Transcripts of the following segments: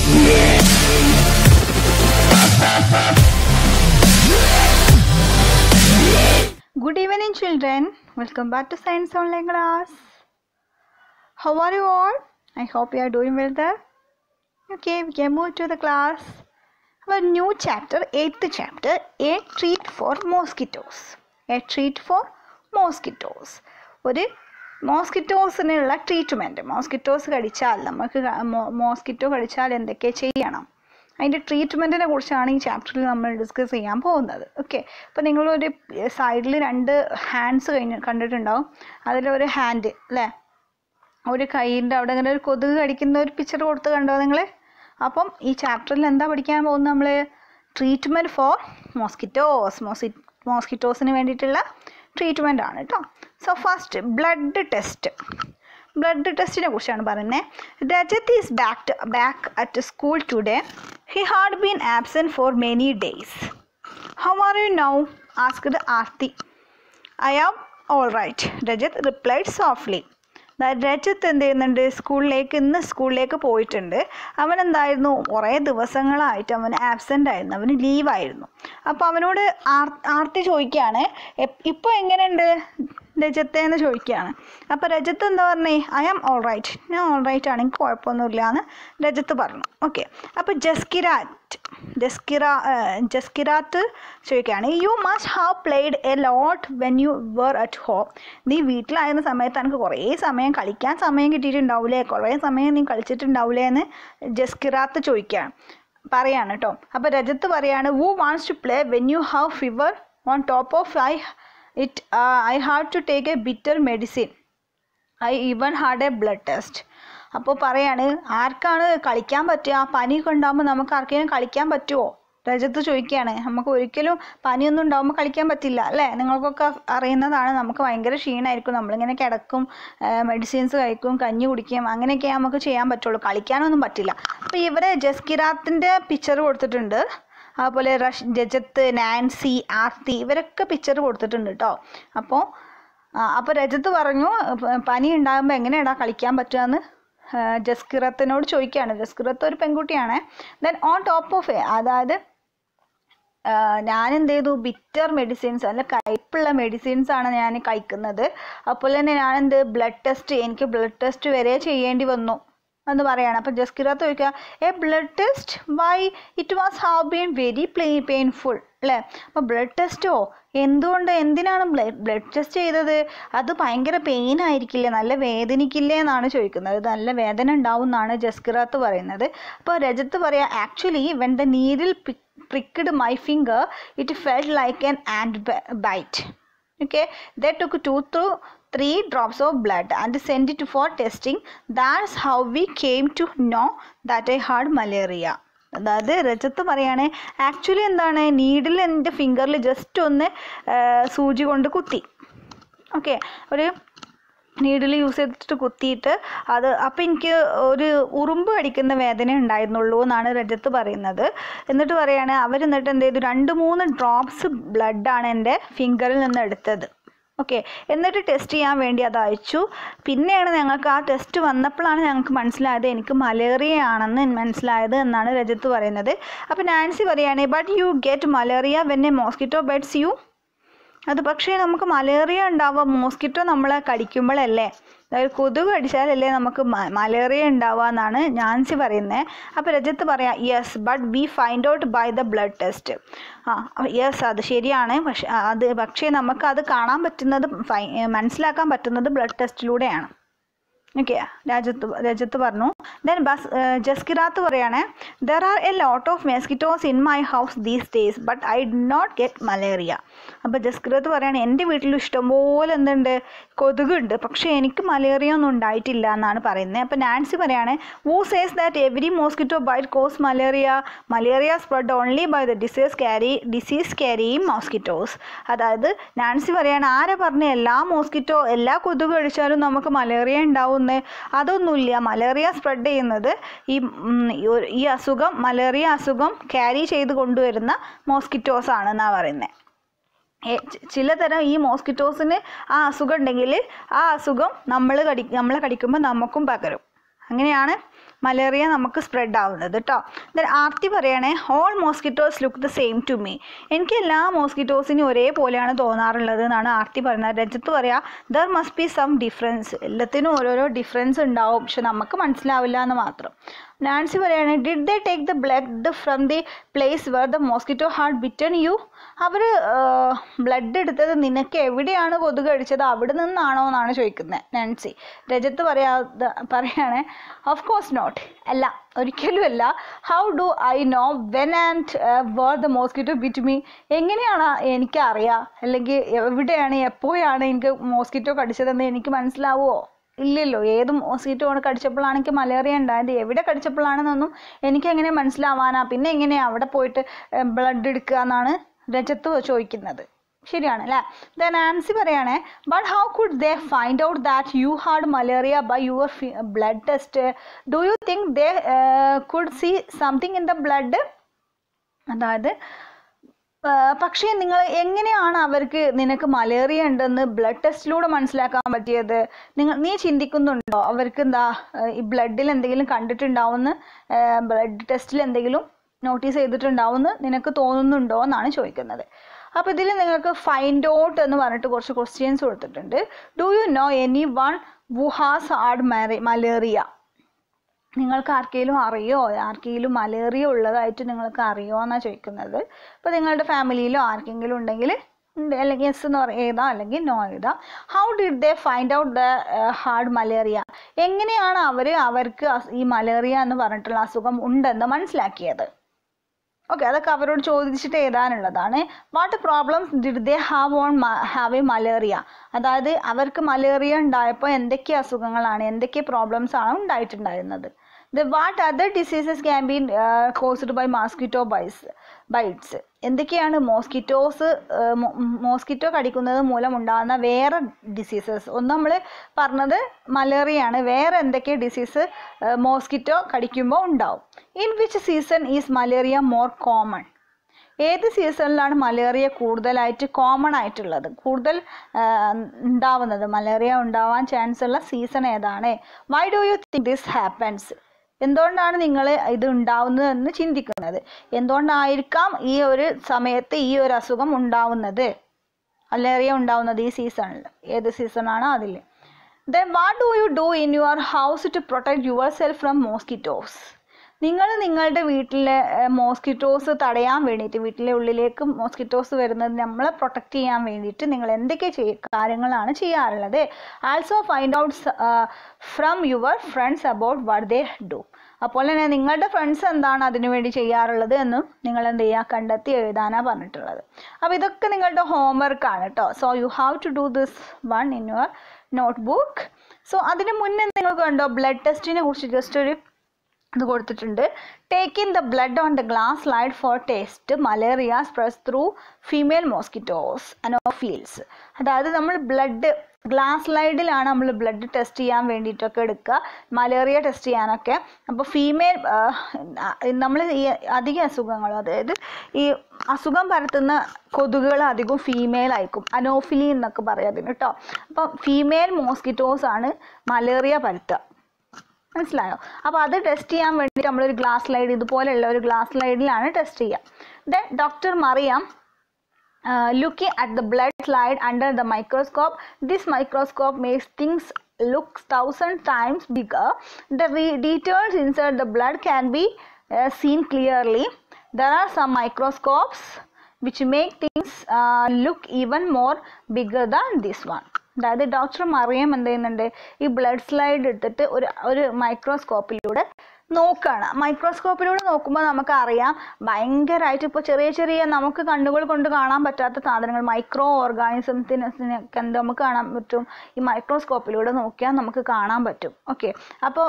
Good evening, children. Welcome back to Science Online class. How are you all? I hope you are doing well there. Okay, we can move to the class. Our new chapter, eighth chapter, a treat for mosquitoes. A treat for mosquitoes. ഒരു മോസ്കിറ്റോസിനുള്ള treatment mosquitoes കടിച്ചാൽ നമുക്ക് mosquito കടിച്ചാൽ എന്തൊക്കെ ചെയ്യണം അതിൻ്റെ ട്രീറ്റ്മെൻറ്റിനെ കുറിച്ചാണ് ഈ ചാപ്റ്ററിൽ നമ്മൾ ഡിസ്കസ് ചെയ്യാൻ പോകുന്നത് ഓക്കെ അപ്പോൾ നിങ്ങളൊരു സൈഡിൽ രണ്ട് ഹാൻഡ്സ് കഴിഞ്ഞ് കണ്ടിട്ടുണ്ടാവും അതിലൊരു ഹാൻഡ് അല്ലേ ഒരു കൈയിൻ്റെ അവിടെ ഇങ്ങനെ ഒരു കൊതുക് കടിക്കുന്ന ഒരു പിക്ചർ കൊടുത്ത് കണ്ടോ നിങ്ങൾ അപ്പം ഈ ചാപ്റ്ററിൽ എന്താ പഠിക്കാൻ പോകുന്നത് നമ്മൾ ട്രീറ്റ്മെൻറ്റ് ഫോർ മോസ്കിറ്റോസ് മോസി മോസ്കിറ്റോസിന് വേണ്ടിയിട്ടുള്ള ട്രീറ്റ്മെൻ്റ് ആണ് കേട്ടോ so first blood test blood ടെസ്റ്റിനെ കുറിച്ചാണ് പറയുന്നത് Rajat is back back at school today he had been absent for many days how are you now asked Aarti I am all right Rajat replied softly Rajat എന്ത് ചെയ്യുന്നുണ്ട് സ്കൂളിലേക്ക് ഇന്ന് സ്കൂളിലേക്ക് പോയിട്ടുണ്ട് അവൻ എന്തായിരുന്നു കുറേ ദിവസങ്ങളായിട്ട് അവൻ ആബ്സെൻ്റ് ആയിരുന്നു അവന് ലീവായിരുന്നു അപ്പോൾ അവനോട് ആർ ആർത്തി ചോദിക്കുകയാണ് ഇപ്പോൾ എങ്ങനെയുണ്ട് രജത്തെ എന്ന് ചോദിക്കുകയാണ് അപ്പോൾ രജത്ത് എന്താ പറഞ്ഞേ ഐ ആം ഓൾ റൈറ്റ് ഞാൻ ഓൾ റൈറ്റ് ആണ് എനിക്ക് കുഴപ്പമൊന്നുമില്ല എന്ന് രജത്ത് പറഞ്ഞു ഓക്കെ അപ്പോൾ ജസ്കിരാറ്റ് ജസ്കിറ ജസ്കിറാത്ത് ചോദിക്കുകയാണ് you must have played a lot when you were at home നീ വീട്ടിലായിരുന്ന സമയത്ത് എനിക്ക് കുറേ സമയം കളിക്കാൻ സമയം കിട്ടിയിട്ടുണ്ടാവില്ലേ കുറേ സമയം നീ കളിച്ചിട്ടുണ്ടാവില്ലേ എന്ന് ജസ്കിറാത്ത് ചോദിക്കുകയാണ് പറയാണ് കേട്ടോ അപ്പോൾ രജത്ത് പറയാണ് who wants to play when you have fever on top of I it I have to take a bitter medicine I even had a blood test അപ്പോൾ പറയാണ് ആർക്കാണ് കളിക്കാൻ പറ്റുക പനിയൊക്കെ ഉണ്ടാകുമ്പോൾ നമുക്ക് ആർക്കെങ്കിലും കളിക്കാൻ പറ്റുമോ രജത്ത് ചോദിക്കുകയാണ് നമുക്ക് ഒരിക്കലും പനിയൊന്നും ഉണ്ടാകുമ്പോൾ കളിക്കാൻ പറ്റില്ല അല്ലേ നിങ്ങൾക്കൊക്കെ അറിയുന്നതാണ് നമുക്ക് ഭയങ്കര ക്ഷീണമായിരിക്കും നമ്മളിങ്ങനെ കിടക്കും മെഡിസിൻസ് കഴിക്കും കഞ്ഞി കുടിക്കും അങ്ങനെയൊക്കെ നമുക്ക് ചെയ്യാൻ പറ്റുള്ളൂ കളിക്കാനൊന്നും പറ്റില്ല അപ്പോൾ ഇവരെ ജസ്കിറാത്തിൻ്റെ പിക്ചർ കൊടുത്തിട്ടുണ്ട് അതുപോലെ റഷ് രജത്ത് നാൻസി ആർത്തി ഇവരൊക്കെ പിക്ചർ കൊടുത്തിട്ടുണ്ട് കേട്ടോ അപ്പോൾ അപ്പോൾ രജത്ത് പറഞ്ഞു പനി ഉണ്ടാകുമ്പോൾ എങ്ങനെയാടാ കളിക്കാൻ പറ്റുകയെന്ന് ജസ്കിറത്തിനോട് ചോദിക്കുകയാണ് ജസ്കിറത്ത് ഒരു പെൺകുട്ടിയാണ് ദെൻ ഓൺ ടോപ്പ് ഓഫ് അതായത് ഞാൻ എന്ത് ചെയ്തു ബിറ്റർ മെഡിസിൻസ് അല്ല കയ്പുള്ള മെഡിസിൻസ് ആണ് ഞാൻ കഴിക്കുന്നത് അതുപോലെ തന്നെ ഞാൻ എന്ത് ബ്ലഡ് ടെസ്റ്റ് എനിക്ക് ബ്ലഡ് ടെസ്റ്റ് വരെ ചെയ്യേണ്ടി വന്നു എന്ന് പറയാണ് അപ്പോൾ ജസ്കിറാത്ത് ചോദിക്കുക a blood test why it was have been very play painful അല്ലേ അപ്പോൾ ബ്ലഡ് ടെസ്റ്റോ എന്തുകൊണ്ട് എന്തിനാണ് ബ്ലഡ് ടെസ്റ്റ് ചെയ്തത് അത് ഭയങ്കര പെയിൻ ആയിരിക്കില്ലേ നല്ല വേദനിക്കില്ലേ എന്നാണ് ചോദിക്കുന്നത് നല്ല വേദന ഉണ്ടാവും എന്നാണ് ജസ്കിറാത്ത് പറയുന്നത് അപ്പോൾ രജത്ത് പറയാം actually when the needle pricked my finger it felt like an ant bite okay they took two to three drops of blood and sent it for testing that's how we came to know that i had malaria അതായത് രജത്ത് പറയാണ് actually എന്താണ് needle എൻ്റെ ഫിംഗറിൽ just ഒന്ന് സൂചി കൊണ്ട് കുത്തി okay ഒരു needle use ചെയ്തിട്ട് കുത്തിയിട്ട് അത് അപ്പം എനിക്ക് ഒരു ഉറുമ്പ് കടിക്കുന്ന വേദന ഉണ്ടായിരുന്നുള്ളൂ എന്നാണ് രജത്ത് പറയുന്നത് എന്നിട്ട് പറയാണ് അവർ എന്നിട്ട് എന്ത് ചെയ്തു രണ്ട് മൂന്ന് ഡ്രോപ്സ് ബ്ലഡാണ് എൻ്റെ ഫിംഗറിൽ നിന്ന് എടുത്തത് ഓക്കെ എന്നിട്ട് ടെസ്റ്റ് ചെയ്യാൻ വേണ്ടി അത് അയച്ചു പിന്നെയാണ് ഞങ്ങൾക്ക് ആ ടെസ്റ്റ് വന്നപ്പോഴാണ് ഞങ്ങൾക്ക് മനസ്സിലായത് എനിക്ക് മലേറിയ ആണെന്ന് മനസ്സിലായത് എന്നാണ് രജത്ത് പറയുന്നത് അപ്പോൾ നാൻസി പറയുകയാണ് but you get malaria when a mosquito bites you അത് പക്ഷേ നമുക്ക് മലേറിയ ഉണ്ടാവുക മോസ്കിറ്റോ നമ്മളെ കടിക്കുമ്പോഴല്ലേ അതായത് കൊതുക് കടിച്ചാലല്ലേ നമുക്ക് മലേറിയ ഉണ്ടാവുക എന്നാണ് നാൻസി പറയുന്നത് അപ്പോൾ രജത്ത് പറയാം yes but we find out by the blood test ആ യെസ് അത് ശരിയാണ് പക്ഷേ അത് പക്ഷേ നമുക്ക് അത് കാണാൻ പറ്റുന്നത് മനസ്സിലാക്കാൻ പറ്റുന്നത് ബ്ലഡ് ടെസ്റ്റിലൂടെയാണ് ഓക്കെ രാജത്ത് രജത്ത് പറഞ്ഞു ദെൻ ബസ് ജസ്കിറാത്ത് പറയാണ് there are a lot of mosquitoes in my house these days but I did not get malaria അപ്പോൾ ജസ്കിറാത്ത് പറയാണ് എൻ്റെ വീട്ടിൽ ഇഷ്ടംപോലെ എന്തുണ്ട് കൊതുകുണ്ട് പക്ഷേ എനിക്ക് മലേറിയ ഒന്നും ഉണ്ടായിട്ടില്ല എന്നാണ് പറയുന്നത് അപ്പോൾ നാൻസി പറയാണ് who says that every mosquito bite cause malaria malaria spread only by the disease carry disease ക്യാരിയും മോസ്കിറ്റോസ് അതായത് നാൻസി പറയാണ് ആരെ പറഞ്ഞ എല്ലാ മോസ്കിറ്റോ എല്ലാ കൊതുക് കഴിച്ചാലും നമുക്ക് മലേറിയ ഉണ്ടാവും അതൊന്നുമില്ല മലേറിയ സ്പ്രെഡ് ചെയ്യുന്നത് ഈ ഈ അസുഖം മലേറിയ അസുഖം ക്യാരി ചെയ്ത് കൊണ്ടുവരുന്ന മോസ്കിറ്റോസ് ആണെന്നാണ് പറയുന്നത് ചിലതരം ഈ മോസ്കിറ്റോസിന് ആ അസുഖം ഉണ്ടെങ്കിൽ ആ അസുഖം നമ്മൾ കടി നമ്മളെ കടിക്കുമ്പോൾ നമുക്കും പകരും അങ്ങനെയാണ് മലേറിയ നമുക്ക് സ്പ്രെഡ് ആവുന്നത് കേട്ടോ ദെൻ ആർത്തി പറയണേ all mosquitoes look the same to me എനിക്ക് എല്ലാ മോസ്കിറ്റോസിനും ഒരേപോലെയാണ് തോന്നാറുള്ളത് എന്നാണ് ആർത്തി പറയുന്നത് രജത്ത് പറയാ there must be some difference എല്ലാത്തിനും ഓരോരോ ഡിഫറൻസ് ഉണ്ടാവും പക്ഷെ നമുക്ക് മനസ്സിലാവില്ല എന്ന് മാത്രം നാൻസി പറയാണ് did they take the blood from the place where the mosquito had bitten you അവർ ബ്ലഡ് എടുത്തത് നിനക്ക് എവിടെയാണ് കൊതുക് അടിച്ചത് അവിടെ നിന്നാണോ എന്നാണ് ചോദിക്കുന്നത് നാൻസി രജത്ത് പറയാതെ പറയാണ് ഓഫ് കോഴ്സ് നോട്ട് അല്ല ഒരിക്കലും അല്ല how do I know when and where the mosquito bit me എങ്ങനെയാണ് എനിക്ക് അറിയാം അല്ലെങ്കിൽ എവിടെയാണ് എപ്പോഴാണ് എനിക്ക് മോസ്കിറ്റോ കടിച്ചതെന്ന് എനിക്ക് മനസ്സിലാവുമോ ഇല്ലല്ലോ ഏത് മോസ്കിറ്റോ ആണ് കടിച്ചപ്പോഴാണ് എനിക്ക് മലേറിയ ഉണ്ടായത് എവിടെ കടിച്ചപ്പോഴാണെന്നൊന്നും എനിക്ക് എങ്ങനെ മനസ്സിലാവാനാ പിന്നെ എങ്ങനെയാ അവിടെ പോയിട്ട് ബ്ലഡ് എടുക്കുക എന്നാണ് രജത്ത് ചോദിക്കുന്നത് ശരിയാണ് അല്ലേ ദെൻ ആൻസി പറയണേ but how could they find out that you had malaria by your blood test do you think they could see something in the blood അതായത് പക്ഷേ നിങ്ങൾ എങ്ങനെയാണ് അവർക്ക് നിനക്ക് മലേറിയ ഉണ്ടെന്ന് ബ്ലഡ് ടെസ്റ്റിലൂടെ മനസ്സിലാക്കാൻ പറ്റിയത് നിങ്ങൾ നീ ചിന്തിക്കുന്നുണ്ടോ അവർക്ക് എന്താ ഈ ബ്ലഡിൽ എന്തെങ്കിലും കണ്ടിട്ടുണ്ടാവുമെന്ന് ബ്ലഡ് ടെസ്റ്റിൽ എന്തെങ്കിലും നോട്ടീസ് ചെയ്തിട്ടുണ്ടാവുമെന്ന് നിനക്ക് തോന്നുന്നുണ്ടോ എന്നാണ് ചോദിക്കുന്നത് അപ്പോൾ ഇതിൽ നിങ്ങൾക്ക് ഫൈൻഡ് ഔട്ട് എന്ന് പറഞ്ഞിട്ട് കുറച്ച് ക്വസ്റ്റ്യൻസ് കൊടുത്തിട്ടുണ്ട് do you know anyone who has had malaria നിങ്ങൾക്ക് ആർക്കെങ്കിലും അറിയോ ആർക്കെങ്കിലും മലേറിയ ഉള്ളതായിട്ട് നിങ്ങൾക്ക് അറിയോ എന്നാണ് ചോദിക്കുന്നത് അപ്പോൾ നിങ്ങളുടെ ഫാമിലിയിലോ ആർക്കെങ്കിലും ഉണ്ടെങ്കിൽ ഉണ്ട് അല്ലെങ്കിൽ യെസ് എന്ന് പറ എഴുതാം അല്ലെങ്കിൽ നോ എഴുതാം how did they find out the had malaria എങ്ങനെയാണ് അവർ അവർക്ക് ഈ മലേറിയ എന്ന് പറഞ്ഞിട്ടുള്ള അസുഖം ഉണ്ടെന്ന് മനസ്സിലാക്കിയത് ഓക്കെ അതൊക്കെ അവരോട് ചോദിച്ചിട്ട് എഴുതാനുള്ളതാണ് what problems did they have on have a malaria അതായത് അവർക്ക് മലേറിയ ഉണ്ടായപ്പോൾ എന്തൊക്കെ അസുഖങ്ങളാണ് എന്തൊക്കെ പ്രോബ്ലംസ് ആണ് ഉണ്ടായിട്ടുണ്ടായിരുന്നത് the what other diseases can be caused by mosquito ബൈസ് ബൈറ്റ്സ് എന്തൊക്കെയാണ് മോസ്കിറ്റോസ് മോസ്കിറ്റോ കടിക്കുന്നത് മൂലം ഉണ്ടാകുന്ന വേറെ ഡിസീസസ് ഒന്ന് നമ്മൾ പറഞ്ഞത് മലേറിയയാണ് വേറെ എന്തൊക്കെ ഡിസീസ് മോസ്കിറ്റോ കടിക്കുമ്പോൾ ഉണ്ടാവും in which season is malaria more common ഏത് സീസണിലാണ് മലേറിയ കൂടുതലായിട്ട് കോമൺ ആയിട്ടുള്ളത് കൂടുതൽ ഉണ്ടാവുന്നത് മലേറിയ ഉണ്ടാവാൻ ചാൻസ് ഉള്ള സീസൺ ഏതാണ് why do you think this happens എന്തുകൊണ്ടാണ് നിങ്ങൾ ഇത് ഉണ്ടാവുന്നതെന്ന് ചിന്തിക്കുന്നത് എന്തുകൊണ്ടായിരിക്കാം ഈ ഒരു സമയത്ത് ഈ ഒരു അസുഖം ഉണ്ടാവുന്നത് മലേറിയ ഉണ്ടാവുന്നത് ഈ സീസണിൽ ഏത് സീസണാണോ അതിൽ then what do you do in your house to protect yourself from mosquitoes നിങ്ങൾ നിങ്ങളുടെ വീട്ടിലെ മോസ്കിറ്റോസ് തടയാൻ വേണ്ടിയിട്ട് വീട്ടിലെ ഉള്ളിലേക്ക് മോസ്കിറ്റോസ് വരുന്നത് നമ്മളെ പ്രൊട്ടക്റ്റ് ചെയ്യാൻ വേണ്ടിയിട്ട് നിങ്ങൾ എന്തൊക്കെ ചെയ്യ കാര്യങ്ങളാണ് ചെയ്യാറുള്ളത് also find out from your friends about what they do അപ്പോൾ തന്നെ നിങ്ങളുടെ ഫ്രണ്ട്സ് എന്താണ് അതിനു വേണ്ടി ചെയ്യാറുള്ളത് എന്നും നിങ്ങൾ എന്ത് ചെയ്യുക കണ്ടെത്തി എഴുതാനാണ് പറഞ്ഞിട്ടുള്ളത് അപ്പോൾ ഇതൊക്കെ നിങ്ങളുടെ ഹോംവർക്ക് ആണ് കേട്ടോ so you have to do this one in your notebook so അതിന് മുന്നേ നിങ്ങൾ കണ്ടോ ബ്ലഡ് ടെസ്റ്റിനെ കുറിച്ച് ജസ്റ്റ് ഒരു ഇത് കൊടുത്തിട്ടുണ്ട് taking the blood on the glass slide for test malaria spreads through female mosquitoes anopheles അതായത് നമ്മൾ ബ്ലഡ് ഗ്ലാസ് സ്ലൈഡിലാണ് നമ്മൾ ബ്ലഡ് ടെസ്റ്റ് ചെയ്യാൻ വേണ്ടിയിട്ടൊക്കെ എടുക്കുക മലേറിയ ടെസ്റ്റ് ചെയ്യാനൊക്കെ അപ്പോൾ ഫീമെയിൽ നമ്മൾ ഈ അധിക അസുഖങ്ങൾ അതായത് ഈ അസുഖം പരത്തുന്ന കൊതുകുകൾ അധികവും ഫീമെയിൽ ആയിരിക്കും അനോഫിലി എന്നൊക്കെ പറയാം അതിന് കേട്ടോ അപ്പം ഫീമെയിൽ മോസ്കിറ്റോസ് ആണ് മലേറിയ പരത്തുക മനസ്സിലായോ അപ്പോൾ അത് ടെസ്റ്റ് ചെയ്യാൻ വേണ്ടി നമ്മളൊരു ഗ്ലാസ് സ്ലൈഡ് ഇതുപോലെയുള്ള ഒരു ഗ്ലാസ് സ്ലൈഡിലാണ് ടെസ്റ്റ് ചെയ്യുക then doctor Mariam looking at the blood slide under the microscope this microscope makes things looks thousand times bigger the re- details inside the blood can be uh, seen clearly there are some microscopes which make things uh, look even more bigger than this one അതായത് doctor Mariam എന്ത് ചെയ്യുന്നുണ്ട് ഈ blood slide എടുത്തിട്ട് ഒരു ഒരു മൈക്രോസ്കോപ്പിലൂടെ നോക്കുകയാണ് മൈക്രോസ്കോപ്പിലൂടെ നോക്കുമ്പോൾ നമുക്ക് അറിയാം ഭയങ്കരമായിട്ട് ഇപ്പോൾ ചെറിയ ചെറിയ നമുക്ക് കണ്ണുകൾ കൊണ്ട് കാണാൻ പറ്റാത്ത സാധനങ്ങൾ മൈക്രോ ഓർഗാനിസത്തിനൊക്കെ എന്ത് നമുക്ക് കാണാൻ പറ്റും ഈ മൈക്രോസ്കോപ്പിലൂടെ നോക്കിയാൽ നമുക്ക് കാണാൻ പറ്റും ഓക്കെ അപ്പോൾ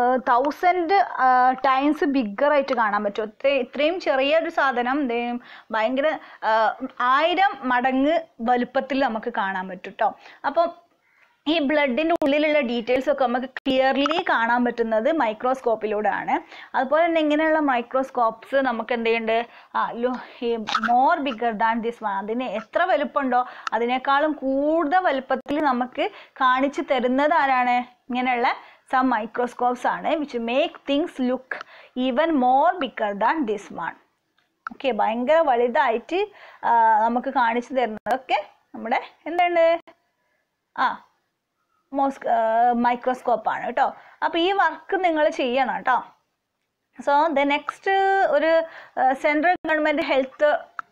തൗസൻഡ് ടൈംസ് ബിഗ്ഗറായിട്ട് കാണാൻ പറ്റും ഇത്ര ഇത്രയും ചെറിയൊരു സാധനം ദേ ഭയങ്കര ആ, ആയിരം മടങ്ങ് വലുപ്പത്തിൽ നമുക്ക് കാണാൻ പറ്റും കേട്ടോ അപ്പം ഈ ബ്ലഡിൻ്റെ ഉള്ളിലുള്ള ഡീറ്റെയിൽസ് ഒക്കെ നമുക്ക് ക്ലിയർലി കാണാൻ പറ്റുന്നത് മൈക്രോസ്കോപ്പിലൂടെയാണ് അതുപോലെ തന്നെ ഇങ്ങനെയുള്ള മൈക്രോസ്കോപ്സ് നമുക്ക് എന്ത് ചെയ്യുന്നുണ്ട് ആ ലു- ഈ more bigger than this one അതിന് എത്ര വലുപ്പമുണ്ടോ അതിനേക്കാളും കൂടുതൽ വലുപ്പത്തിൽ നമുക്ക് കാണിച്ചു തരുന്നത് ആരാണ് ഇങ്ങനെയുള്ള സം മൈക്രോസ്കോപ്സ് ആണ് which make things look even more bigger than this one okay ഭയങ്കര വലുതായിട്ട് ആ, നമുക്ക് കാണിച്ചു തരുന്നതൊക്കെ നമ്മുടെ എന്താണ് ആ മോസ് മൈക്രോസ്കോപ്പ് ആണ് കേട്ടോ അപ്പോൾ ഈ വർക്ക് നിങ്ങൾ ചെയ്യണം കേട്ടോ സോ ദ നെക്സ്റ്റ് ഒരു സെൻട്രൽ ഗവൺമെൻറ് ഹെൽത്ത്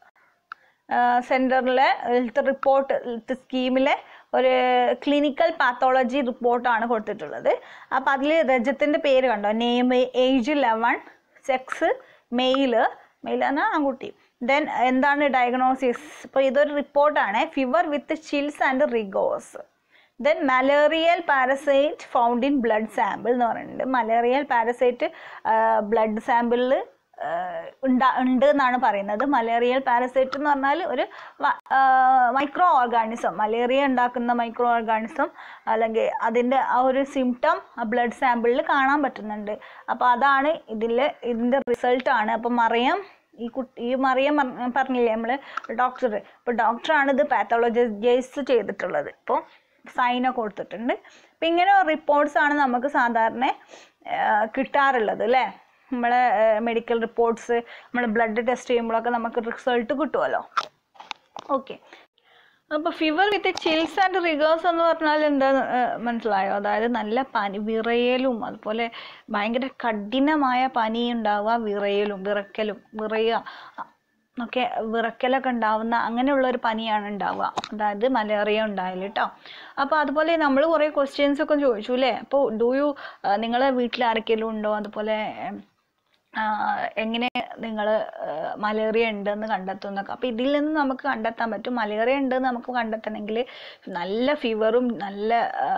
സെൻറ്ററിലെ ഹെൽത്ത് റിപ്പോർട്ട് ഹെൽത്ത് സ്കീമിലെ ഒരു ക്ലിനിക്കൽ പാത്തോളജി റിപ്പോർട്ടാണ് കൊടുത്തിട്ടുള്ളത് അപ്പോൾ അതിൽ രജത്തിൻ്റെ പേര് കണ്ടോ name age eleven sex male male പറഞ്ഞാൽ ആൺകുട്ടി ദെൻ എന്താണ് ഡയഗ്നോസിസ് ഇപ്പോൾ ഇതൊരു റിപ്പോർട്ടാണ് fever with chills and rigors then malarial parasite found in blood sample എന്ന് പറയുന്നുണ്ട് മലേറിയൽ പാരസൈറ്റ് ബ്ലഡ് സാമ്പിളിൽ ഉണ്ടാ ഉണ്ട് എന്നാണ് പറയുന്നത് മലേറിയൽ പാരസൈറ്റ് എന്ന് പറഞ്ഞാൽ ഒരു മൈക്രോ ഓർഗാനിസം മലേറിയ ഉണ്ടാക്കുന്ന മൈക്രോ ഓർഗാനിസം അല്ലെങ്കിൽ അതിൻ്റെ ആ ഒരു സിംറ്റം ബ്ലഡ് സാമ്പിളിൽ കാണാൻ പറ്റുന്നുണ്ട് അപ്പോൾ അതാണ് ഇതിൽ ഇതിൻ്റെ റിസൾട്ടാണ് അപ്പം മറിയം ഈ കുട്ടി ഈ മറിയം പറഞ്ഞ- പറഞ്ഞില്ലേ നമ്മൾ ഡോക്ടർ ഇപ്പോൾ ഡോക്ടറാണ് ഇത് പാത്തോളജൈസ് ചെയ്തിട്ടുള്ളത് ഇപ്പോൾ സൈനൊക്കെ കൊടുത്തിട്ടുണ്ട് അപ്പം ഇങ്ങനെ റിപ്പോർട്ട്സ് ആണ് നമുക്ക് സാധാരണ ആ, കിട്ടാറുള്ളത് അല്ലേ നമ്മളെ മെഡിക്കൽ റിപ്പോർട്ട്സ് നമ്മൾ ബ്ലഡ് ടെസ്റ്റ് ചെയ്യുമ്പോഴൊക്കെ നമുക്ക് റിസൾട്ട് കിട്ടുമല്ലോ ഓക്കെ അപ്പോൾ fever with chills and rigors എന്ന് പറഞ്ഞാൽ എന്താ മനസ്സിലായോ അതായത് നല്ല പനി വിറയലും അതുപോലെ ഭയങ്കര കഠിനമായ പനി ഉണ്ടാവുക വിറയലും വിറക്കലും വിറയുക ഒക്കെ വിറക്കലൊക്കെ ഉണ്ടാവുന്ന അങ്ങനെയുള്ള ഒരു പനിയാണ് ഉണ്ടാവുക അതായത് മലേറിയ ഉണ്ടായാൽ കേട്ടോ അപ്പോൾ അതുപോലെ നമ്മൾ കുറേ ക്വസ്റ്റ്യൻസ് ഒക്കെ ചോദിച്ചു അല്ലേ അപ്പോൾ ഡു യു നിങ്ങളെ വീട്ടിൽ ആർക്കെങ്കിലും ഉണ്ടോ അതുപോലെ ഉം, ആ, എങ്ങനെ നിങ്ങൾ മലേറിയ ഉണ്ടെന്ന് കണ്ടെത്തുന്നൊക്കെ അപ്പോൾ ഇതിൽ നിന്ന് നമുക്ക് കണ്ടെത്താൻ പറ്റും മലേറിയ ഉണ്ടെന്ന് നമുക്ക് കണ്ടെത്തണമെങ്കിൽ നല്ല ഫീവറും നല്ല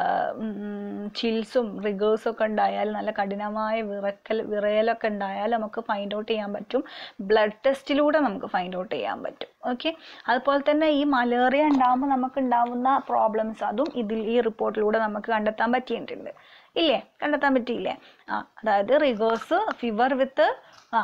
ചിൽസും റിഗേഴ്സും ഒക്കെ ഉണ്ടായാൽ നല്ല കഠിനമായ വിറക്കൽ വിറയലൊക്കെ ഉണ്ടായാൽ നമുക്ക് ഫൈൻഡ് ഔട്ട് ചെയ്യാൻ പറ്റും ബ്ലഡ് ടെസ്റ്റിലൂടെ നമുക്ക് ഫൈൻഡ് ഔട്ട് ചെയ്യാൻ പറ്റും ഓക്കെ അതുപോലെ തന്നെ ഈ മലേറിയ ഉണ്ടാകുമ്പോൾ നമുക്ക് ഉണ്ടാവുന്ന പ്രോബ്ലംസ് അതും ഇതിൽ ഈ റിപ്പോർട്ടിലൂടെ നമുക്ക് കണ്ടെത്താൻ പറ്റിയിട്ടുണ്ട് ഇല്ലേ കണ്ടെത്താൻ പറ്റിയില്ലേ ആ അതായത് റിഗേഴ്സ് ഫീവർ വിത്ത് ആ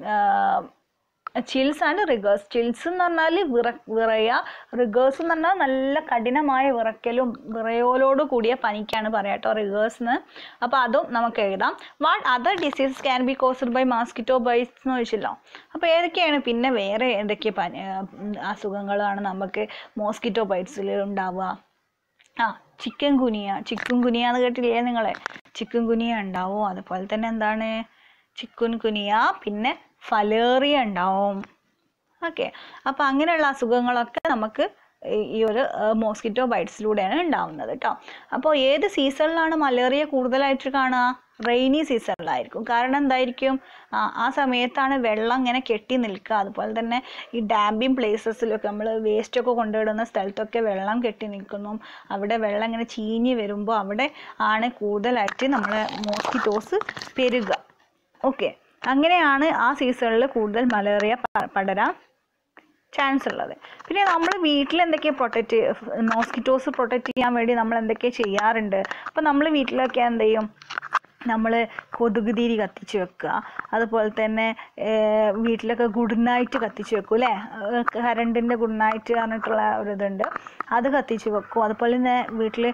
ചിൽസ് ആൻഡ് റിഗേഴ്സ് ചിൽസ് എന്ന് പറഞ്ഞാൽ വിറ വിറയ റിഗേഴ്സ് എന്ന് പറഞ്ഞാൽ നല്ല കഠിനമായ വിറക്കലും വിറയോലോട് കൂടിയ പനിക്കാണ് പറയാം കേട്ടോ റിഗേഴ്സ് എന്ന് അപ്പോൾ അതും നമുക്ക് എഴുതാം what other disease can be caused by mosquito bites എന്ന് ചോദിച്ചല്ലോ അപ്പോൾ ഏതൊക്കെയാണ് പിന്നെ വേറെ ഏതൊക്കെ പനി ആ, ഉം, അസുഖങ്ങളാണ് നമുക്ക് മോസ്കിറ്റോ ബൈറ്റ്സിൽ ഉണ്ടാവുക ആ ചിക്കൻ കുനിയ ചിക്കൻ കുനിയ എന്ന് കേട്ടില്ലേ നിങ്ങളെ ചിക്കൻ കുനിയ ഉണ്ടാവും അതുപോലെ തന്നെ എന്താണ് ചിക്കൻ കുനിയ പിന്നെ ഫലേറിയ ഉണ്ടാവും ഓക്കെ അപ്പോൾ അങ്ങനെയുള്ള അസുഖങ്ങളൊക്കെ നമുക്ക് ഈ- ഈ ഒരു മോസ്കിറ്റോ ബൈറ്റ്സിലൂടെയാണ് ഉണ്ടാവുന്നത് കേട്ടോ അപ്പോൾ ഏത് സീസണിലാണ് മലേറിയ കൂടുതലായിട്ട് കാണുക റെയിനി സീസണിലായിരിക്കും കാരണം എന്തായിരിക്കും ആ ആ സമയത്താണ് വെള്ളം ഇങ്ങനെ കെട്ടി നിൽക്കുക അതുപോലെ തന്നെ ഈ ഡാമ്പിങ് പ്ലേസസിലൊക്കെ നമ്മൾ വേസ്റ്റൊക്കെ കൊണ്ടുവിടുന്ന സ്ഥലത്തൊക്കെ വെള്ളം കെട്ടി നിൽക്കുന്നു അവിടെ വെള്ളം ഇങ്ങനെ ചീഞ്ഞ് വരുമ്പോൾ അവിടെ ആണ് കൂടുതലായിട്ട് നമ്മൾ മോസ്കിറ്റോസ് പെരുകുക ഓക്കെ അങ്ങനെയാണ് ആ സീസണിൽ കൂടുതൽ മലേറിയ പ- പടരാൻ ചാൻസ് ഉള്ളത് പിന്നെ നമ്മൾ വീട്ടിൽ എന്തൊക്കെ പ്രൊട്ടക്റ്റ് മോസ്കിറ്റോസ് പ്രൊട്ടക്റ്റ് ചെയ്യാൻ വേണ്ടി നമ്മൾ എന്തൊക്കെ ചെയ്യാറുണ്ട് അപ്പോൾ നമ്മൾ വീട്ടിലൊക്കെ എന്ത് ചെയ്യും നമ്മൾ കൊതുക് തിരി കത്തിച്ച് വെക്കുക അതുപോലെ തന്നെ ഏർ, വീട്ടിലൊക്കെ ഗുഡ് നൈറ്റ് കത്തിച്ച് വെക്കും അല്ലേ കറണ്ടിൻ്റെ ഗുഡ് നൈറ്റ് പറഞ്ഞിട്ടുള്ള ഒരു ഇതുണ്ട് അത് കത്തിച്ച് വെക്കും അതുപോലെ തന്നെ വീട്ടിൽ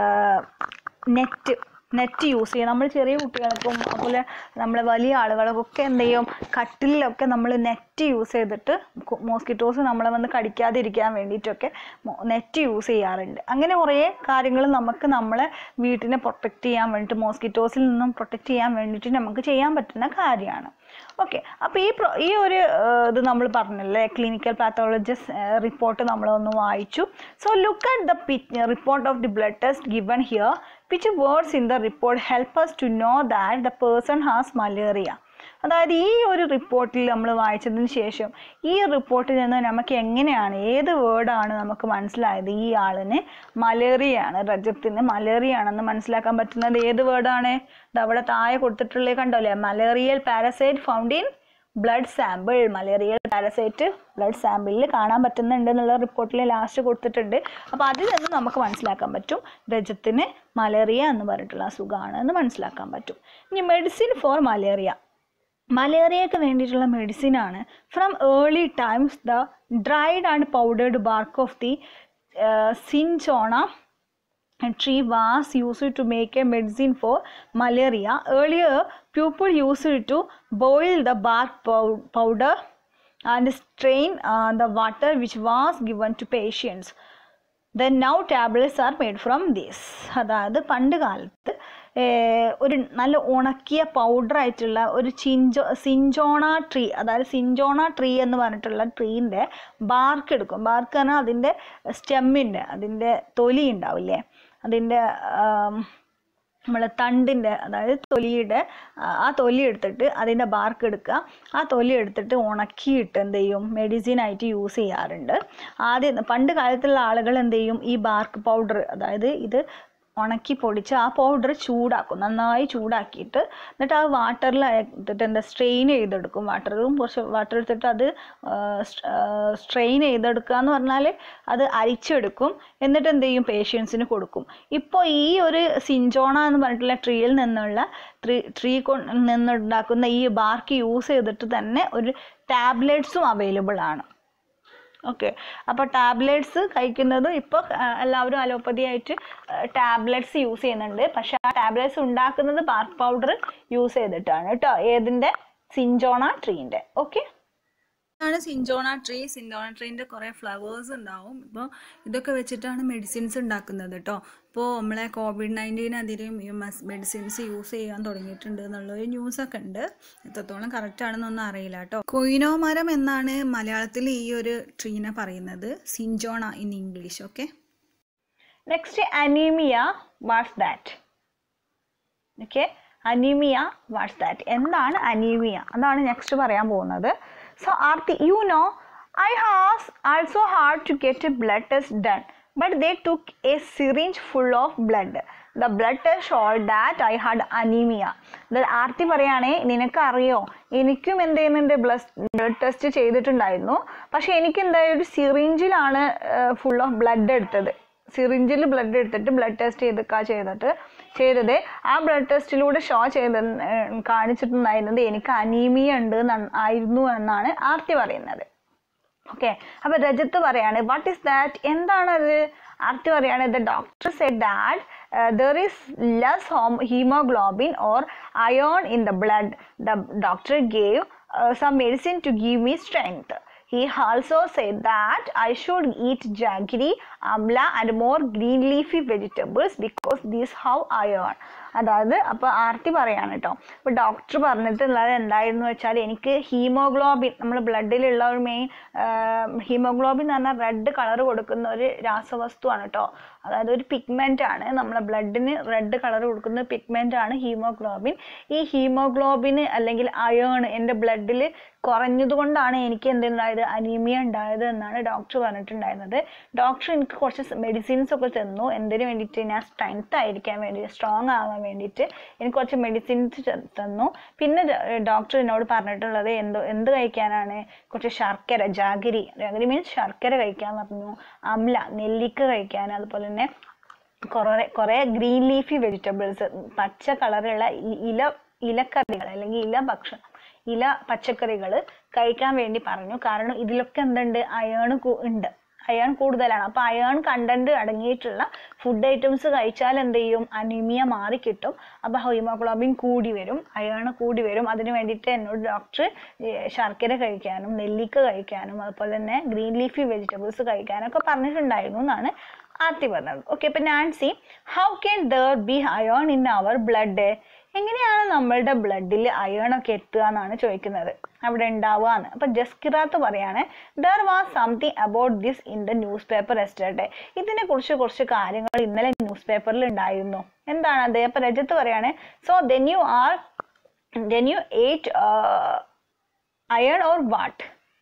നെറ്റ് നെറ്റ് യൂസ് ചെയ്യും നമ്മൾ ചെറിയ കുട്ടികൾക്കും അതുപോലെ നമ്മളെ വലിയ ആളുകൾക്കൊക്കെ എന്ത് ചെയ്യും കട്ടിലൊക്കെ നമ്മൾ നെറ്റ് യൂസ് ചെയ്തിട്ട് മോസ്കിറ്റോസ് നമ്മളെ വന്ന് കടിക്കാതിരിക്കാൻ വേണ്ടിയിട്ടൊക്കെ നെറ്റ് യൂസ് ചെയ്യാറുണ്ട് അങ്ങനെ കുറേ കാര്യങ്ങൾ നമുക്ക് നമ്മളെ വീട്ടിനെ പ്രൊട്ടക്റ്റ് ചെയ്യാൻ വേണ്ടിയിട്ട് മോസ്കിറ്റോസിൽ നിന്നും പ്രൊട്ടക്റ്റ് ചെയ്യാൻ വേണ്ടിയിട്ട് നമുക്ക് ചെയ്യാൻ പറ്റുന്ന കാര്യമാണ് ഓക്കെ അപ്പോൾ ഈ പ്രൊ ഈ ഒരു ഏർ, ഇത് നമ്മൾ പറഞ്ഞല്ലേ ക്ലിനിക്കൽ പാത്തോളജിസ്റ്റ് റിപ്പോർട്ട് നമ്മളൊന്ന് വായിച്ചു so look at the report of the blood test given here which words in the report help us to know that the person has malaria അതായത് ഈ ഒരു റിപ്പോർട്ടിൽ നമ്മൾ വായിച്ചതിന് ശേഷം ഈ റിപ്പോർട്ടിൽ നിന്ന് നമുക്ക് എങ്ങനെയാണ് ഏത് വേർഡാണ് നമുക്ക് മനസ്സിലായത് ഈ ആളിന് മലേറിയയാണ് രജത്തിന് മലേറിയയാണെന്ന് മനസ്സിലാക്കാൻ പറ്റുന്നത് ഏത് വേർഡാണ് ഇത് അവിടെ താഴെ കൊടുത്തിട്ടുള്ളത് കണ്ടോല്ലേ malarial parasite found in blood sample malarial parasite blood സാമ്പിളിൽ കാണാൻ പറ്റുന്നുണ്ട് എന്നുള്ള റിപ്പോർട്ടിൽ ലാസ്റ്റ് കൊടുത്തിട്ടുണ്ട് അപ്പോൾ അതിൽ നിന്ന് നമുക്ക് മനസ്സിലാക്കാൻ പറ്റും രജത്തിന് മലേറിയ എന്ന് പറഞ്ഞിട്ടുള്ള അസുഖമാണ് എന്ന് മനസ്സിലാക്കാൻ പറ്റും ഇനി മെഡിസിൻ ഫോർ മലേറിയ മലേറിയക്ക് വേണ്ടിയിട്ടുള്ള മെഡിസിനാണ് from early times the dried and powdered bark of the cinchona a tree was used to make a medicine for malaria. Earlier, people used to boil the bark pow- powder and strain uh, the water which was given to patients. Then now tablets are made from this അതായത് പണ്ട് കാലത്ത് ഏർ, ഒരു നല്ല ഉണക്കിയ powder ആയിട്ടുള്ള ഒരു ചിഞ്ചോ cinchona tree അതായത് cinchona tree എന്ന് പറഞ്ഞിട്ടുള്ള ട്രീൻ്റെ ബാർക്ക് എടുക്കും ബാർക്ക് പറഞ്ഞാൽ അതിൻ്റെ സ്റ്റെമ്മിൻ്റെ അതിൻ്റെ തൊലി ഉണ്ടാവില്ലേ അതിൻ്റെ നമ്മൾ തണ്ടിൻ്റെ അതായത് തൊലിയുടെ ആ, ആ തൊലി എടുത്തിട്ട് അതിൻ്റെ ബാർക്ക് എടുക്കുക ആ തൊലി എടുത്തിട്ട് ഉണക്കിയിട്ട് എന്ത് ചെയ്യും മെഡിസിൻ ആയിട്ട് യൂസ് ചെയ്യാറുണ്ട് ആദ്യം പണ്ട് കാലത്തുള്ള ആളുകൾ എന്ത് ചെയ്യും ഈ ബാർക്ക് പൗഡർ അതായത് ഇത് ഉണക്കി പൊടിച്ച് ആ പൗഡർ ചൂടാക്കും നന്നായി ചൂടാക്കിയിട്ട് എന്നിട്ട് ആ വാട്ടറിൽ എടുത്തിട്ട് എന്താ സ്ട്രെയിൻ ചെയ്തെടുക്കും വാട്ടറും കുറച്ച് വാട്ടർ എടുത്തിട്ട് അത് സ്ട്രെയിൻ ചെയ്തെടുക്കുക എന്ന് പറഞ്ഞാൽ അത് അരിച്ചെടുക്കും എന്നിട്ട് എന്ത് ചെയ്യും പേഷ്യൻസിന് കൊടുക്കും ഇപ്പോൾ ഈ ഒരു സിഞ്ചോണ എന്ന് പറഞ്ഞിട്ടുള്ള ട്രീയിൽ നിന്നുള്ള ട്രീ ട്രീ കൊണ്ട് നിന്നുണ്ടാക്കുന്ന ഈ ബാർക്ക് യൂസ് ചെയ്തിട്ട് തന്നെ ഒരു ടാബ്ലറ്റ്സും അവൈലബിൾ ആണ് ഓക്കെ അപ്പോൾ ടാബ്ലറ്റ്സ് കഴിക്കുന്നത് ഇപ്പോൾ എല്ലാവരും അലോപ്പതി ആയിട്ട് ടാബ്ലറ്റ്സ് യൂസ് ചെയ്യുന്നുണ്ട് പക്ഷെ ആ ടാബ്ലറ്റ്സ് ഉണ്ടാക്കുന്നത് ബാർക്ക് പൗഡർ യൂസ് ചെയ്തിട്ടാണ് കേട്ടോ ഏതിൻ്റെ സിഞ്ചോണ ട്രീൻ്റെ ഓക്കെ ഇതാണ് സിഞ്ചോണ ട്രീ സിഞ്ചോണ ട്രീൻ്റെ കുറേ ഫ്ലവേഴ്സ് ഉണ്ടാവും ഇപ്പോൾ ഇതൊക്കെ വെച്ചിട്ടാണ് മെഡിസിൻസ് ഉണ്ടാക്കുന്നത് കേട്ടോ ഇപ്പോൾ നമ്മളെ കോവിഡ് നയൻറ്റീനെതിരെയും ഈ മെഡിസിൻസ് യൂസ് ചെയ്യാൻ തുടങ്ങിയിട്ടുണ്ട് എന്നുള്ളൊരു ന്യൂസൊക്കെ ഉണ്ട് എത്രത്തോളം കറക്റ്റ് ആണെന്നൊന്നും അറിയില്ല കേട്ടോ കൊയിനോ മരം എന്നാണ് മലയാളത്തിൽ ഈ ഒരു ട്രീനെ പറയുന്നത് cinchona in English okay next anaemia what's that okay anaemia what's that എന്താണ് അനീമിയ അതാണ് നെക്സ്റ്റ് പറയാൻ പോകുന്നത് so Aarti you know I has also had to get a blood test done but they took a syringe full of blood the blood test showed that I had anaemia Aarti പറയുകയാണേ നിനക്കറിയോ എനിക്കും എന്ത് ചെയ്യുന്നുണ്ട് blood blood test ചെയ്തിട്ടുണ്ടായിരുന്നു പക്ഷെ എനിക്ക് എന്തായാലും ഒരു സിറിഞ്ചിലാണ് ഫുൾ ഓഫ് ബ്ലഡ് എടുത്തത് സിറിഞ്ചിൽ ബ്ലഡ് എടുത്തിട്ട് ബ്ലഡ് ടെസ്റ്റ് ചെയ്തൊക്കെ ചെയ്തിട്ട് ചെയ്തത് ആ ബ്ലഡ് ടെസ്റ്റിലൂടെ ഷോ ചെയ്ത ഏർ കാണിച്ചിട്ടുണ്ടായിരുന്നത് എനിക്ക് അനീമിയ ഉണ്ട് എന്നാണ്- ആയിരുന്നു എന്നാണ് ആർത്തി പറയുന്നത് ഓക്കെ അപ്പൊ രജത്ത് പറയാണ് വാട്ട് ഈസ് ദാറ്റ് എന്താണത് ആർത്തി പറയാണ് the doctor said that there is less home haemoglobin or iron in the blood the doctor gave some medicine to give me strength He also said that I should eat jaggery, amla and more green leafy vegetables because these have iron. അതായത് അപ്പോൾ ആർത്തി പറയാണ് കേട്ടോ അപ്പോൾ doctor പറഞ്ഞിട്ടുള്ളത് എന്തായിരുന്നു വെച്ചാൽ എനിക്ക് ഹീമോഗ്ലോബിൻ നമ്മൾ ബ്ലഡിലുള്ള ഒരു മെയിൻ ഹീമോഗ്ലോബിൻ എന്ന് പറഞ്ഞാൽ റെഡ് കളർ കൊടുക്കുന്ന ഒരു രാസവസ്തുവാണ് കേട്ടോ അതായത് ഒരു പിഗ്മെൻ്റ് ആണ് നമ്മളെ ബ്ലഡിന് റെഡ് കളർ കൊടുക്കുന്ന പിഗ്മെൻ്റ് ആണ് ഹീമോഗ്ലോബിൻ ഈ ഹീമോഗ്ലോബിന് അല്ലെങ്കിൽ അയേൺ എൻ്റെ ബ്ലഡിൽ കുറഞ്ഞതുകൊണ്ടാണ് എനിക്ക് എന്തുണ്ടായത് അനീമിയ ഉണ്ടായത് എന്നാണ് ഡോക്ടർ പറഞ്ഞിട്ടുണ്ടായിരുന്നത് ഡോക്ടർ എനിക്ക് കുറച്ച് മെഡിസിൻസ് ഒക്കെ തന്നു എന്തിനു വേണ്ടിയിട്ട് ഞാൻ സ്ട്രെങ്ത് ആയിരിക്കാൻ വേണ്ടി സ്ട്രോങ് ആവാൻ വേണ്ടിയിട്ട് എനിക്ക് കുറച്ച് മെഡിസിൻസ് തന്നു പിന്നെ ഡോക്ടർ എന്നോട് പറഞ്ഞിട്ടുള്ളത് എന്തോ എന്ത് കഴിക്കാനാണ് കുറച്ച് ശർക്കര ജാഗരി ജാഗരി മീൻസ് ശർക്കര കഴിക്കാൻ പറഞ്ഞു അമ്ല നെല്ലിക്ക കഴിക്കാൻ അതുപോലെ തന്നെ കുറേ കുറേ ഗ്രീൻ ലീഫി വെജിറ്റബിൾസ് പച്ച കളറുള്ള ഇല ഇലക്കറികൾ അല്ലെങ്കിൽ ഇല ഭക്ഷണം ഇല പച്ചക്കറികൾ കഴിക്കാൻ വേണ്ടി പറഞ്ഞു കാരണം ഇതിലൊക്കെ എന്തുണ്ട് അയേൺ ഉണ്ട് അയേൺ കൂടുതലാണ് അപ്പോൾ അയേൺ കണ്ടന്റ് അടങ്ങിയിട്ടുള്ള ഫുഡ് ഐറ്റംസ് കഴിച്ചാൽ എന്ത് ചെയ്യും അനീമിയ മാറി കിട്ടും അപ്പോൾ ഹീമോഗ്ലോബിൻ കൂടി വരും അയേൺ കൂടി വരും അതിന് വേണ്ടിയിട്ട് എന്നോട് ഡോക്ടർ ശർക്കര കഴിക്കാനും നെല്ലിക്ക കഴിക്കാനും അതുപോലെ തന്നെ ഗ്രീൻ ലീഫി വെജിറ്റബിൾസ് കഴിക്കാനൊക്കെ പറഞ്ഞിട്ടുണ്ടായിരുന്നു എന്നാണ് ആർത്തി പറഞ്ഞത് ഓക്കെ ഇപ്പം Nancy how can there be iron in our blood എങ്ങനെയാണ് നമ്മളുടെ ബ്ലഡിൽ അയേൺ ഒക്കെ എത്തുക എന്നാണ് ചോദിക്കുന്നത് അവിടെ ഉണ്ടാവുക എന്ന് അപ്പം ജസ്കിറാത്ത് പറയാണ് there was something about this in the newspaper yesterday ഇതിനെ കുറിച്ച് കുറച്ച് കാര്യങ്ങൾ ഇന്നലെ ന്യൂസ് പേപ്പറിൽ ഉണ്ടായിരുന്നു എന്താണ് അത് അപ്പം രജത്ത് പറയാണ് so then you are then you ate iron or what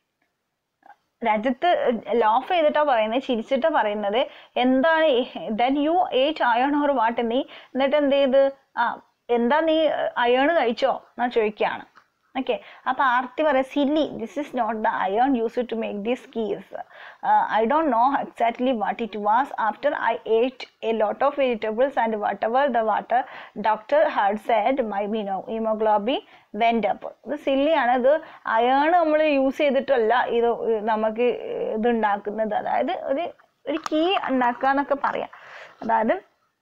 രാജ്യത്ത് ലോഫ് ചെയ്തിട്ടാ പറയുന്നത് ചിരിച്ചിട്ടാ പറയുന്നത് എന്താണ് then you ate iron or what നീ എന്നിട്ട് എന്ത് ചെയ്ത് ആ എന്താ നീ അയേൺ കഴിച്ചോ എന്നാ ചോദിക്കുകയാണ് ഓക്കെ അപ്പൊ ആർത്തി പറയാം silly this is not the iron use to make this keys I don't know exactly what it was after I ate a lot of vegetables and whatever the water doctor had said my മീനോ haemoglobin went up ഇത് സില്ലിയാണ് ഇത് iron നമ്മൾ use ചെയ്തിട്ടല്ല ഇത് നമുക്ക് ഇത് ഉണ്ടാക്കുന്നത് അതായത് ഒരു ഒരു കീ ഉണ്ടാക്കുക എന്നൊക്കെ പറയാം അതായത്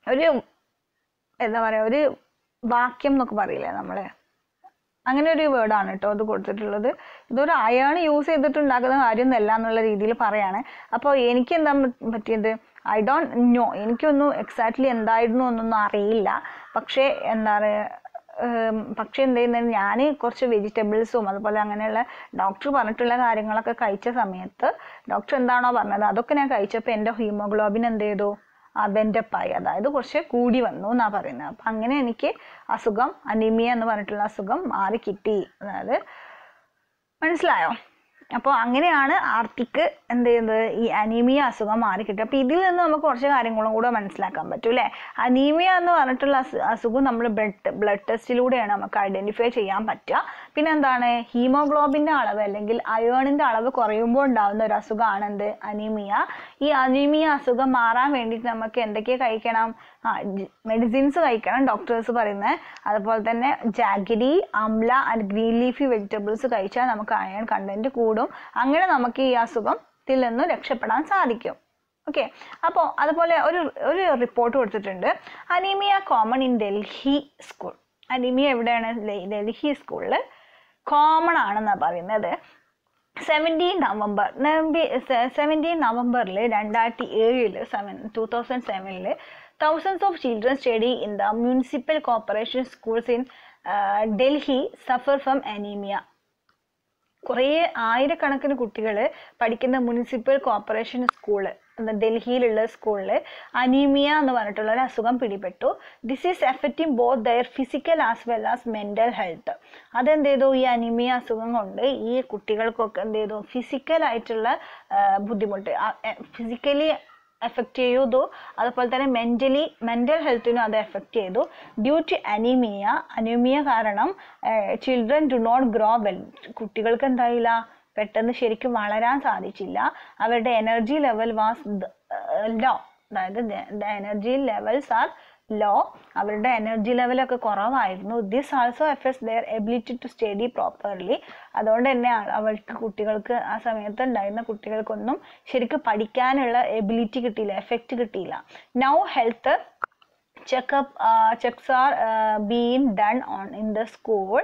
ഒരു എന്താ പറയുക ഒരു വാക്യം എന്നൊക്കെ പറയില്ലേ നമ്മൾ അങ്ങനെ ഒരു വേർഡാണ് കേട്ടോ അത് കൊടുത്തിട്ടുള്ളത് ഇതൊരു അയൺ യൂസ് ചെയ്തിട്ട് ഉണ്ടാക്കുന്ന കാര്യമൊന്നുമല്ല എന്നുള്ള രീതിയിൽ പറയാണ് അപ്പോൾ എനിക്ക് എന്താ പറ്റിയത് ഐ ഡോണ്ട് നോ എനിക്കൊന്നും എക്സാക്ട്ലി എന്തായിരുന്നു എന്നൊന്നും അറിയില്ല പക്ഷേ എന്താ പറയുക ഉം, പക്ഷെ എന്ത് ചെയ്യുന്നത് ഞാൻ കുറച്ച് വെജിറ്റബിൾസും അതുപോലെ അങ്ങനെയുള്ള ഡോക്ടർ പറഞ്ഞിട്ടുള്ള കാര്യങ്ങളൊക്കെ കഴിച്ച സമയത്ത് ഡോക്ടർ എന്താണോ പറഞ്ഞത് അതൊക്കെ ഞാൻ കഴിച്ചപ്പോൾ എൻ്റെ ഹീമോഗ്ലോബിൻ എന്ത് ചെയ്തു അബെൻഡപ്പായി അതായത് കുറച്ച് കൂടി വന്നു എന്നാ പറയുന്നത് അപ്പം അങ്ങനെ എനിക്ക് അസുഖം അനീമിയ എന്ന് പറഞ്ഞിട്ടുള്ള അസുഖം മാറി കിട്ടി അതായത് മനസ്സിലായോ അപ്പോൾ അങ്ങനെയാണ് ആർട്ടിക്ക് എന്ത് ചെയ്യുന്നത് ഈ അനീമിയ അസുഖം മാറി കിട്ടുക അപ്പോൾ ഇതിൽ നിന്ന് നമുക്ക് കുറച്ച് കാര്യങ്ങളും കൂടെ മനസ്സിലാക്കാൻ പറ്റും അല്ലേ അനീമിയ എന്ന് പറഞ്ഞിട്ടുള്ള അസു അസുഖം നമ്മൾ ബ്ലഡ് ബ്ലഡ് ടെസ്റ്റിലൂടെയാണ് നമുക്ക് ഐഡൻറ്റിഫൈ ചെയ്യാൻ പറ്റുക പിന്നെ എന്താണ് ഹീമോഗ്ലോബിൻ്റെ അളവ് അല്ലെങ്കിൽ അയേണിൻ്റെ അളവ് കുറയുമ്പോൾ ഉണ്ടാകുന്ന ഒരു അസുഖമാണ് എന്ത് അനീമിയ ഈ അനീമിയ അസുഖം മാറാൻ വേണ്ടിയിട്ട് നമുക്ക് എന്തൊക്കെ കഴിക്കണം ആ മെഡിസിൻസ് കഴിക്കണം ഡോക്ടേഴ്സ് പറയുന്നത് അതുപോലെ തന്നെ jaggery amla and green leafy vegetables കഴിച്ചാൽ നമുക്ക് അയൺ കണ്ടന്റ് കൂടും അങ്ങനെ നമുക്ക് ഈ അസുഖത്തിൽ നിന്ന് രക്ഷപ്പെടാൻ സാധിക്കും ഓക്കെ അപ്പോൾ അതുപോലെ ഒരു ഒരു റിപ്പോർട്ട് കൊടുത്തിട്ടുണ്ട് anaemia common in Delhi school anaemia എവിടെയാണ് ഡെ- ഡൽഹി സ്കൂളിൽ കോമൺ ആണെന്നാണ് പറയുന്നത് സെവൻറ്റീൻ നവംബർ സെവൻറ്റീൻ നവംബറിൽ രണ്ടായിരത്തി ഏഴില് സെവൻ ടൂ തൗസൻഡ് സെവനിൽ thousands of children study in the municipal corporation schools in Delhi suffer from anaemia കുറേ ആയിരക്കണക്കിന് കുട്ടികൾ പഠിക്കുന്ന മുനിസിപ്പൽ കോർപ്പറേഷൻ സ്കൂള് ഡൽഹിയിലുള്ള സ്കൂളിൽ അനീമിയ എന്ന് പറഞ്ഞിട്ടുള്ള ഒരു അസുഖം പിടിപെട്ടു this is effecting both their physical as well as mental health അതെന്ത് ചെയ്തു ഈ അനീമിയ അസുഖം കൊണ്ട് ഈ കുട്ടികൾക്കൊക്കെ എന്ത് ചെയ്തു ഫിസിക്കൽ ആയിട്ടുള്ള ആ, ബുദ്ധിമുട്ട് ഫിസിക്കലി എഫക്റ്റ് ചെയ്തു അതുപോലെ തന്നെ മെൻ്റലി മെൻ്റൽ ഹെൽത്തിനും അത് എഫക്റ്റ് ചെയ്തു ഡ്യൂ ടു അനീമിയ അനീമിയ കാരണം children do not grow well കുട്ടികൾക്ക് എന്തായില്ല പെട്ടെന്ന് ശരിക്കും വളരാൻ സാധിച്ചില്ല അവരുടെ എനർജി ലെവൽ വാസ് ലോ അതായത് എനർജി ലെവൽസ് ആർ ലോ അവരുടെ എനർജി ലെവലൊക്കെ കുറവായിരുന്നു this also effects their ability to study properly അതുകൊണ്ട് തന്നെ ആ- അവൾക്ക് കുട്ടികൾക്ക് ആ സമയത്ത് ഉണ്ടായിരുന്ന കുട്ടികൾക്കൊന്നും ശരിക്കും പഠിക്കാനുള്ള എബിലിറ്റി കിട്ടിയില്ല എഫക്റ്റ് കിട്ടിയില്ല now health checkup checks are been done on in the school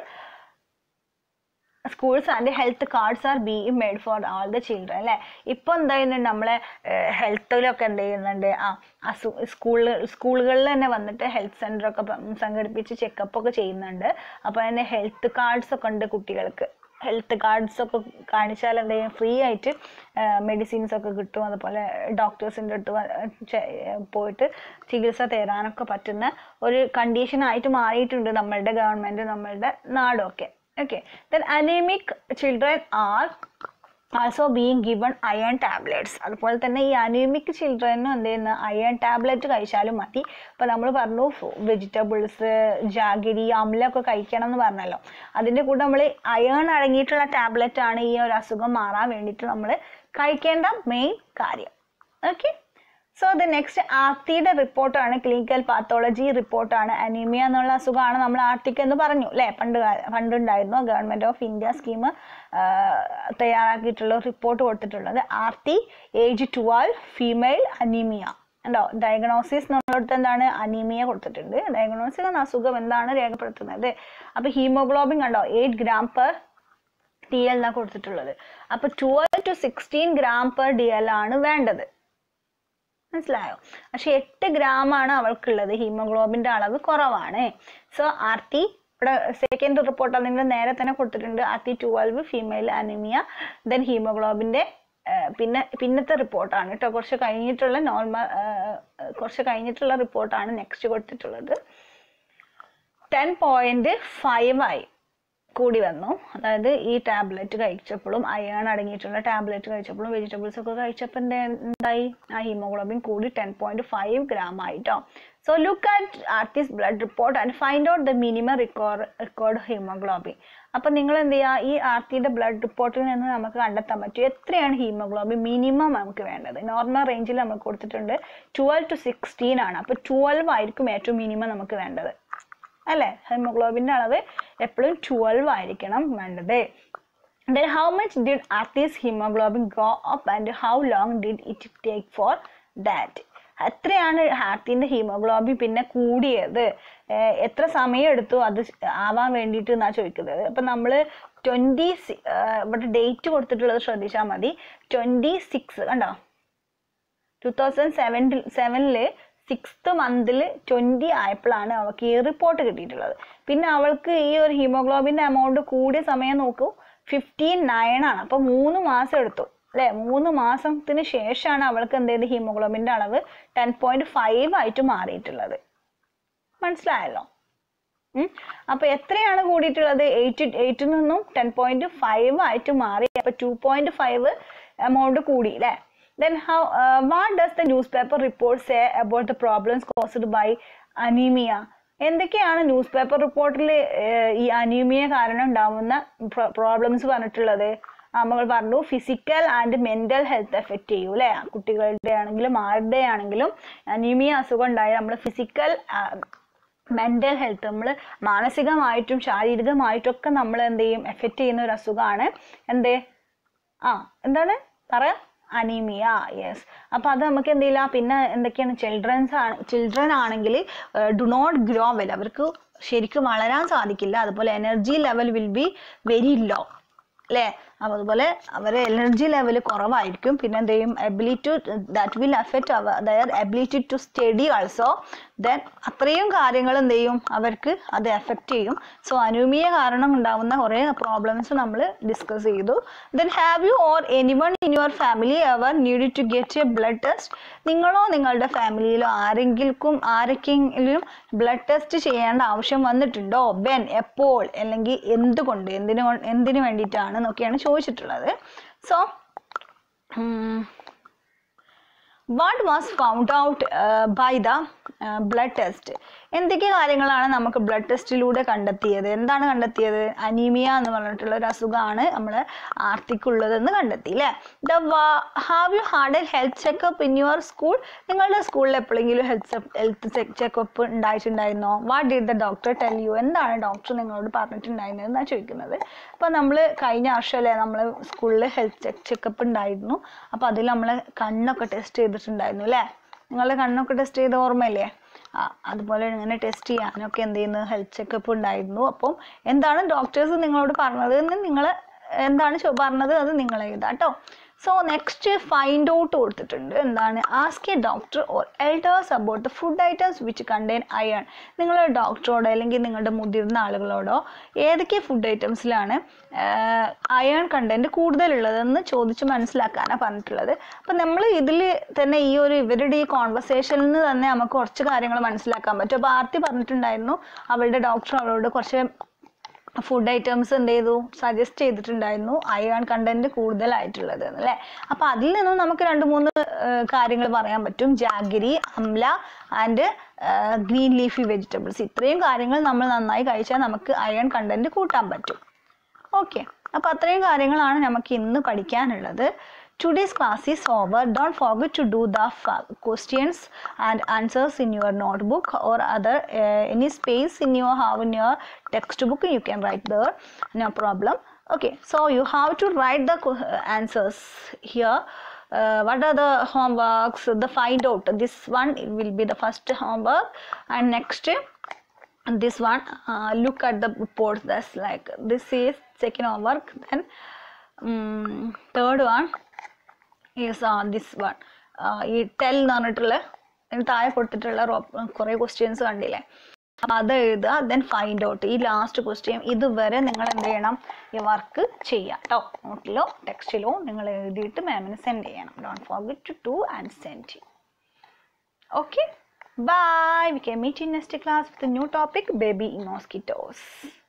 schools and health cards are being made for all the children അല്ലേ ഇപ്പോൾ എന്താ ചെയ്യുന്നുണ്ട് നമ്മളെ ഹെൽത്തിലൊക്കെ എന്ത് ചെയ്യുന്നുണ്ട് ആ അസു സ്കൂളിൽ സ്കൂളുകളിൽ തന്നെ വന്നിട്ട് ഹെൽത്ത് സെൻ്ററൊക്കെ സംഘടിപ്പിച്ച് ചെക്കപ്പ് ഒക്കെ ചെയ്യുന്നുണ്ട് അപ്പോൾ അതിന് ഹെൽത്ത് കാർഡ്സ് ഒക്കെ ഉണ്ട് കുട്ടികൾക്ക് ഹെൽത്ത് കാർഡ്സ് ഒക്കെ കാണിച്ചാൽ എന്ത് ചെയ്യും ഫ്രീ ആയിട്ട് മെഡിസിൻസ് ഒക്കെ കിട്ടും അതുപോലെ ഡോക്ടേഴ്സിൻ്റെ അടുത്ത് വ- ചെ- പോയിട്ട് ചികിത്സ തരാനൊക്കെ പറ്റുന്ന ഒരു കണ്ടീഷൻ ആയിട്ട് മാറിയിട്ടുണ്ട് നമ്മളുടെ ഗവൺമെൻറ് നമ്മളുടെ നാടൊക്കെ okay then anemic children are also being given iron tablets അതുപോലെ തന്നെ ഈ അനീമിക് ചിൽഡ്രനും എന്ത് ചെയ്യുന്ന അയൺ ടാബ്ലറ്റ് കഴിച്ചാലും മതി ഇപ്പോൾ നമ്മൾ പറഞ്ഞു വെജിറ്റബിൾസ് ജാഗരി അമ്ലൊക്കെ കഴിക്കണം എന്ന് പറഞ്ഞല്ലോ അതിൻ്റെ കൂടെ നമ്മൾ അയൺ അടങ്ങിയിട്ടുള്ള ടാബ്ലറ്റ് ആണ് ഈ ഒരു അസുഖം മാറാൻ വേണ്ടിയിട്ട് നമ്മൾ കഴിക്കേണ്ട മെയിൻ കാര്യം ഓക്കെ സോ ദ നെക്സ്റ്റ് ആർത്തിയുടെ റിപ്പോർട്ടാണ് ക്ലിനിക്കൽ പാത്തോളജി റിപ്പോർട്ടാണ് അനീമിയ എന്നുള്ള അസുഖമാണ് നമ്മൾ ആർട്ടിക് എന്ന് പറഞ്ഞു അല്ലേ പണ്ട് കാ- പണ്ടുണ്ടായിരുന്നു ഗവൺമെൻറ് ഓഫ് ഇന്ത്യ സ്കീം തയ്യാറാക്കിയിട്ടുള്ള റിപ്പോർട്ട് കൊടുത്തിട്ടുള്ളത് Aarti age twelve female anaemia ഉണ്ടോ ഡയഗ്നോസിസ് എന്നുള്ളിടത്ത് എന്താണ് അനീമിയ കൊടുത്തിട്ടുണ്ട് ഡയഗ്നോസിസ് എന്ന അസുഖം എന്താണ് രേഖപ്പെടുത്തുന്നത് അപ്പോൾ ഹീമോഗ്ലോബിൻ കണ്ടോ eight gram per D L എന്നാണ് കൊടുത്തിട്ടുള്ളത് അപ്പോൾ twelve to sixteen gram per D L ആണ് വേണ്ടത് മനസ്സിലായോ പക്ഷെ എട്ട് ഗ്രാം ആണ് അവൾക്കുള്ളത് ഹീമോഗ്ലോബിന്റെ അളവ് കുറവാണ് സോ ആർത്തി ഇവിടെ സെക്കൻഡ് റിപ്പോർട്ട് നിങ്ങൾ നേരെ തന്നെ കൊടുത്തിട്ടുണ്ട് Aarti twelve female anaemia then ഹീമോഗ്ലോബിന്റെ പിന്നെ പിന്നത്തെ റിപ്പോർട്ടാണ് കേട്ടോ കുറച്ച് കഴിഞ്ഞിട്ടുള്ള നോർമൽ കുറച്ച് കഴിഞ്ഞിട്ടുള്ള റിപ്പോർട്ടാണ് നെക്സ്റ്റ് കൊടുത്തിട്ടുള്ളത് ടെൻ പോയിന്റ് ഫൈവ് ആയി കൂടി വന്നു അതായത് ഈ ടാബ്ലറ്റ് കഴിച്ചപ്പോഴും അയൺ അടങ്ങിയിട്ടുള്ള ടാബ്ലറ്റ് കഴിച്ചപ്പോഴും വെജിറ്റബിൾസ് ഒക്കെ കഴിച്ചപ്പോൾ എന്താ എന്തായി ആ ഹീമോഗ്ലോബിൻ കൂടി ടെൻ പോയിന്റ് ഫൈവ് ഗ്രാം ആയിട്ടോ so look at Aarti's blood report and find out the minimum record record haemoglobin അപ്പം നിങ്ങൾ എന്ത് ചെയ്യുക ഈ ആർട്ടിയുടെ ബ്ലഡ് റിപ്പോർട്ടിൽ നിന്ന് നമുക്ക് കണ്ടെത്താൻ പറ്റും എത്രയാണ് ഹീമോഗ്ലോബിൻ മിനിമം നമുക്ക് വേണ്ടത് നോർമൽ റേഞ്ചിൽ നമുക്ക് കൊടുത്തിട്ടുണ്ട് ട്വൽവ് ടു സിക്സ്റ്റീൻ ആണ് അപ്പോൾ ട്വൽവ് ആയിരിക്കും ഏറ്റവും മിനിമം നമുക്ക് വേണ്ടത് അല്ലേ ഹീമോഗ്ലോബിൻ്റെ അളവ് എപ്പോഴും ട്വൽവ് ആയിരിക്കണം വേണ്ടത് then how much did artist hemoglobin go up and how long did it take for that എത്രയാണ് ഹാർട്ടിൻ്റെ ഹീമോഗ്ലോബിൻ പിന്നെ കൂടിയത് ഏഹ് എത്ര സമയം എടുത്തു അത് ആവാൻ വേണ്ടിയിട്ട് എന്നാണ് ചോദിക്കുന്നത് അപ്പം നമ്മൾ ട്വൻറ്റി ഇവിടെ ഡേറ്റ് കൊടുത്തിട്ടുള്ളത് ശ്രദ്ധിച്ചാൽ മതി ട്വൻറ്റി സിക്സ് കണ്ടോ ടു തൗസൻഡ് സെവനിൽ സെവനില് സിക്സ്ത് മന്തിൽ ട്വൻറ്റി ആയപ്പോഴാണ് അവൾക്ക് ഈ റിപ്പോർട്ട് കിട്ടിയിട്ടുള്ളത് പിന്നെ അവൾക്ക് ഈ ഒരു ഹീമോഗ്ലോബിൻ്റെ എമൗണ്ട് കൂടിയ സമയം നോക്കൂ ഫിഫ്റ്റീൻ നയൻ ആണ് അപ്പോൾ മൂന്ന് മാസം എടുത്തു അല്ലേ മൂന്ന് മാസത്തിന് ശേഷമാണ് അവൾക്ക് എന്ത് ചെയ്ത് ഹീമോഗ്ലോബിൻ്റെ അളവ് ടെൻ പോയിന്റ് ഫൈവ് ആയിട്ട് മാറിയിട്ടുള്ളത് മനസ്സിലായല്ലോ ഉം. അപ്പൊ എത്രയാണ് കൂടിയിട്ടുള്ളത് എയ്റ്റ് എയ്റ്റിൽ നിന്നും ടെൻ പോയിന്റ് ഫൈവ് ആയിട്ട് മാറി അപ്പൊ ടു പോയിന്റ് ഫൈവ് എമൗണ്ട് കൂടി അല്ലേ then how what does the newspaper report say about the problems caused by anaemia എന്തൊക്കെയാണ് ന്യൂസ് പേപ്പർ റിപ്പോർട്ടിൽ ഈ അനീമിയ കാരണം ഉണ്ടാവുന്ന പ്രോബ്ലംസ് പറഞ്ഞിട്ടുള്ളത് നമ്മൾ പറഞ്ഞു physical and mental health effect ചെയ്യും അല്ലേ കുട്ടികളുടെ ആണെങ്കിലും ആരുടെ ആണെങ്കിലും അനീമിയ അസുഖം ഉണ്ടായാൽ നമ്മൾ ഫിസിക്കൽ മെന്റൽ ഹെൽത്ത് നമ്മൾ മാനസികമായിട്ടും ശാരീരികമായിട്ടും ഒക്കെ നമ്മൾ എന്ത് ചെയ്യും എഫക്റ്റ് ചെയ്യുന്ന ഒരു അസുഖമാണ് എന്ത് ആ എന്താണ് പറയാം അനീമിയ യെസ് അപ്പൊ അത് നമുക്ക് എന്ത് ചെയ്യില്ല പിന്നെ എന്തൊക്കെയാണ് ചിൽഡ്രൻസ് ആണ് ചിൽഡ്രൻ ആണെങ്കിൽ ഡു നോട്ട് ഗ്രോ വെൽ അവർക്ക് ശരിക്കും വളരാൻ സാധിക്കില്ല അതുപോലെ energy level will be very low അല്ലേ അപ്പൊ അതുപോലെ അവരെ എനർജി ലെവൽ കുറവായിരിക്കും പിന്നെ എന്ത് ചെയ്യും ability that will affect our their ability to study also then അത്രയും കാര്യങ്ങൾ എന്ത് ചെയ്യും അവർക്ക് അത് എഫക്റ്റ് ചെയ്യും സോ അനൂമിയ കാരണം ഉണ്ടാവുന്ന കുറേ പ്രോബ്ലംസ് നമ്മൾ ഡിസ്കസ് ചെയ്തു then have you or anyone in your family ever need to get a blood test നിങ്ങളോ നിങ്ങളുടെ ഫാമിലിയിലോ ആരെങ്കിലും ആരൊക്കെങ്കിലും ബ്ലഡ് ടെസ്റ്റ് ചെയ്യേണ്ട ആവശ്യം വന്നിട്ടുണ്ടോ വെൻ എപ്പോൾ അല്ലെങ്കിൽ എന്തുകൊണ്ട് എന്തിനു കൊ- എന്തിനു വേണ്ടിയിട്ടാണ് എന്നൊക്കെയാണ് ചോദിച്ചിട്ടുള്ളത് so what was found out by the blood test എന്തൊക്കെ കാര്യങ്ങളാണ് നമുക്ക് ബ്ലഡ് ടെസ്റ്റിലൂടെ കണ്ടെത്തിയത് എന്താണ് കണ്ടെത്തിയത് അനീമിയ എന്ന് പറഞ്ഞിട്ടുള്ള ഒരു അസുഖമാണ് നമ്മൾ ആർത്തിക്കുള്ളതെന്ന് കണ്ടെത്തി അല്ലേ the have you had a health checkup in your school നിങ്ങളുടെ സ്കൂളിൽ എപ്പോഴെങ്കിലും ഹെൽത്ത് ഹെൽത്ത് ചെക്കപ്പ് ഉണ്ടായിട്ടുണ്ടായിരുന്നോ what did the doctor tell you എന്താണ് ഡോക്ടർ നിങ്ങളോട് പറഞ്ഞിട്ടുണ്ടായിരുന്നത് എന്നാണ് ചോദിക്കുന്നത് അപ്പോൾ നമ്മൾ കഴിഞ്ഞ വർഷമല്ലേ നമ്മൾ സ്കൂളിൽ ഹെൽത്ത് ചെക്കപ്പ് ഉണ്ടായിരുന്നു അപ്പോൾ അതിൽ നമ്മൾ കണ്ണൊക്കെ ടെസ്റ്റ് ചെയ്തിട്ടുണ്ടായിരുന്നു അല്ലേ നിങ്ങളുടെ കണ്ണൊക്കെ ടെസ്റ്റ് ചെയ്ത ഓർമ്മയില്ലേ ആ അതുപോലെ ഇങ്ങനെ ടെസ്റ്റ് ചെയ്യാനൊക്കെ എന്ത് ചെയ്യുന്നു ഹെൽത്ത് ചെക്കപ്പ് ഉണ്ടായിരുന്നു അപ്പം എന്താണ് ഡോക്ടേഴ്സ് നിങ്ങളോട് പറഞ്ഞത് എന്ന് നിങ്ങൾ എന്താണ് ചോ- പറഞ്ഞത് അത് നിങ്ങൾ എഴുതാം കേട്ടോ സോ നെക്സ്റ്റ് ഫൈൻഡ് ഔട്ട് കൊടുത്തിട്ടുണ്ട് എന്താണ് ask a doctor or elders about the food items which contain iron നിങ്ങളുടെ ഡോക്ടറോടോ അല്ലെങ്കിൽ നിങ്ങളുടെ മുതിർന്ന ആളുകളോടോ ഏതൊക്കെ ഫുഡ് ഐറ്റംസിലാണ് അയൺ കണ്ടന്റ് കൂടുതലുള്ളതെന്ന് ചോദിച്ച് മനസ്സിലാക്കാനാണ് പറഞ്ഞിട്ടുള്ളത് അപ്പം നമ്മൾ ഇതിൽ തന്നെ ഈ ഒരു ഇവരുടെ ഈ കോൺവെർസേഷനിൽ നിന്ന് തന്നെ നമുക്ക് കുറച്ച് കാര്യങ്ങൾ മനസ്സിലാക്കാൻ പറ്റും അപ്പോൾ ആർത്തി പറഞ്ഞിട്ടുണ്ടായിരുന്നു അവളുടെ ഡോക്ടർ അവളോട് കുറച്ച് ഫുഡ് ഐറ്റംസ് എന്ത് ചെയ്തു സജസ്റ്റ് ചെയ്തിട്ടുണ്ടായിരുന്നു അയൺ കണ്ടന്റ് കൂടുതലായിട്ടുള്ളത് അല്ലേ അപ്പൊ അതിൽ നിന്നും നമുക്ക് രണ്ട് മൂന്ന് കാര്യങ്ങൾ പറയാൻ പറ്റും jaggery amla and green leafy vegetables ഇത്രയും കാര്യങ്ങൾ നമ്മൾ നന്നായി കഴിച്ചാൽ നമുക്ക് അയൺ കണ്ടന്റ് കൂട്ടാൻ പറ്റും ഓക്കെ അപ്പൊ അത്രയും കാര്യങ്ങളാണ് നമുക്ക് ഇന്ന് പഠിക്കാനുള്ളത് Today's class is over. Don't forget to do the fa- questions and answers in your notebook or other uh, any space in your have in your textbook. You can write there, no problem. Okay, so you have to write the que- answers here. Uh, what are the homeworks? The find out. This one will be the first homework, and next this one uh, look at the reports that's like this is second homework then um, third one is uh, this one uh, ഈ tell എന്ന് പറഞ്ഞിട്ടുള്ള ഇതിന് താഴെ കൊടുത്തിട്ടുള്ള കുറേ questions കണ്ടില്ലേ അപ്പം അത് എഴുതുക ദെൻ ഫൈൻഡ് ഔട്ട് ഈ ലാസ്റ്റ് ക്വസ്റ്റ്യൻ ഇതുവരെ നിങ്ങൾ എന്ത് ചെയ്യണം ഈ വർക്ക് ചെയ്യാം കേട്ടോ നോട്ടിലോ ടെക്സ്റ്റിലോ നിങ്ങൾ എഴുതിയിട്ട് മാമിന് സെൻഡ് ചെയ്യണം don't forget to do and send Okay, bye. We can meet in next class with a new topic baby mosquitoes.